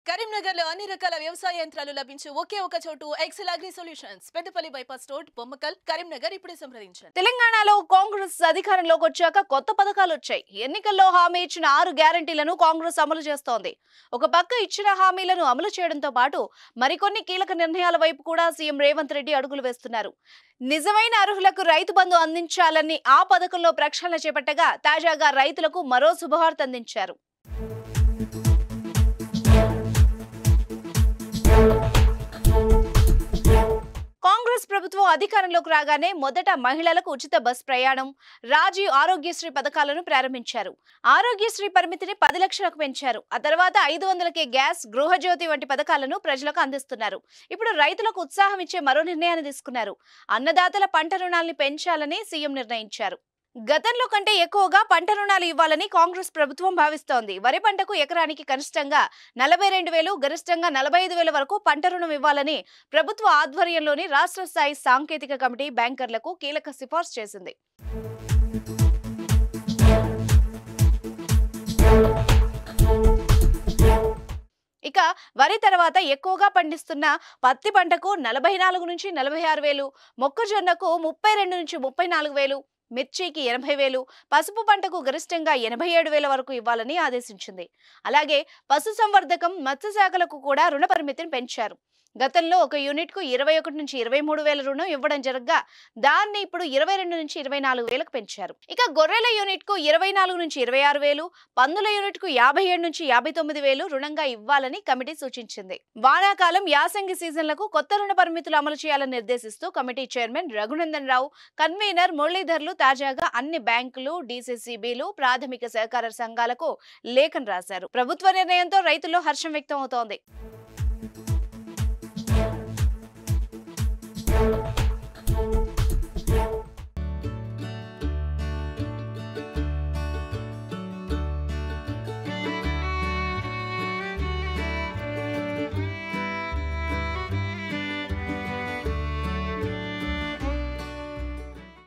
కరీంనగర్ లో అన్ని రకాల వ్యవసాయ యంత్రాలు లభించే ఒకే ఒక చోటు Excel Agri Solutions Peddapalli bypass road Bommakal Karimnagar ఇప్పుడే సంప్రదించండి తెలంగాణలో కాంగ్రెస్ అధికారంలోకి వచ్చాక కొత్త పథకాలు వచ్చాయి ఎన్నికల్లో హామీ ఇచ్చిన ఆరు గ్యారంటీలను కాంగ్రెస్ అమలు చేస్తోంది ఒక పక్క ఇచ్చిన హామీలను అమలు చేయడంతో పాటు మరికొన్ని కీలక నిర్ణయాల వైపు కూడా సీఎం రేవంత్ రెడ్డి అడుగులు వేస్తున్నారు నిజమైన అర్హులకు రైతు బంధు అందించాలని ఆ పథకంలో ప్రక్షాళన చేపట్టగా తాజాగా రైతులకు మరో శుభవార్త అందించారు కాంగ్రెస్ ప్రభుత్వం అధికారంలోకి రాగానే మొదట మహిళలకు ఉచిత బస్ ప్రయాణం రాజీవ్ ఆరోగ్యశ్రీ పథకాలను ప్రారంభించారు ఆరోగ్యశ్రీ పరిమితిని పది లక్షలకు పెంచారు ఆ తర్వాత ఐదు వందలకే గ్యాస్ గృహజ్యోతి వంటి పథకాలను ప్రజలకు అందిస్తున్నారు ఇప్పుడు రైతులకు ఉత్సాహం ఇచ్చే మరో నిర్ణయాన్ని తీసుకున్నారు అన్నదాతల పంట రుణాల్ని పెంచాలని సీఎం నిర్ణయించారు గతంలో కంటే ఎక్కువగా పంట రుణాలు ఇవ్వాలని కాంగ్రెస్ ప్రభుత్వం భావిస్తోంది వరి పంటకు ఎకరానికి కనిష్టంగా నలభై రెండు వేలు గరిష్టంగా నలభై ఐదు వేల వరకు పంట రుణం ఇవ్వాలని ప్రభుత్వ ఆధ్వర్యంలోని రాష్ట్ర స్థాయి సాంకేతిక కమిటీ బ్యాంకర్లకు కీలక సిఫార్సు చేసింది ఇక వరి తర్వాత ఎక్కువగా పండిస్తున్న పత్తి పంటకు నలభై నాలుగు నుంచి నలభై ఆరు వేలు మొక్కజొన్నకు ముప్పై రెండు నుంచి ముప్పై నాలుగు వేలు మిర్చికి ఎనభై వేలు పసుపు పంటకు గరిష్టంగా ఎనభై ఏడు వేల వరకు ఇవ్వాలని ఆదేశించింది అలాగే పశుసంవర్ధకం మత్స్యశాఖలకు కూడా రుణ పరిమితిని పెంచారు గతంలో ఒక యూనిట్ కు ఇరవై ఒకటి నుంచి ఇరవై మూడు వేల రుణం ఇవ్వడం జరగగా దాన్ని ఇప్పుడు ఇరవై రెండు నుంచి ఇరవై నాలుగు వేలకు పెంచారు ఇక గొర్రెల యూనిట్ కు ఇరవై నాలుగు నుంచి ఇరవై ఆరు వేలు పందుల యూనిట్ కు యాభై ఏడు నుంచి యాభై తొమ్మిది వేలు రుణంగా ఇవ్వాలని కమిటీ సూచించింది వానాకాలం యాసంగి సీజన్లకు కొత్త రుణ పరిమితులు అమలు చేయాలని నిర్దేశిస్తూ committee chairman Raghunandan Rao convener మురళీధర్లు తాజాగా అన్ని బ్యాంకులు డీసీసీబీలు ప్రాథమిక సహకార సంఘాలకు లేఖను రాశారు ప్రభుత్వ నిర్ణయంతో రైతుల్లో హర్షం వ్యక్తం అవుతోంది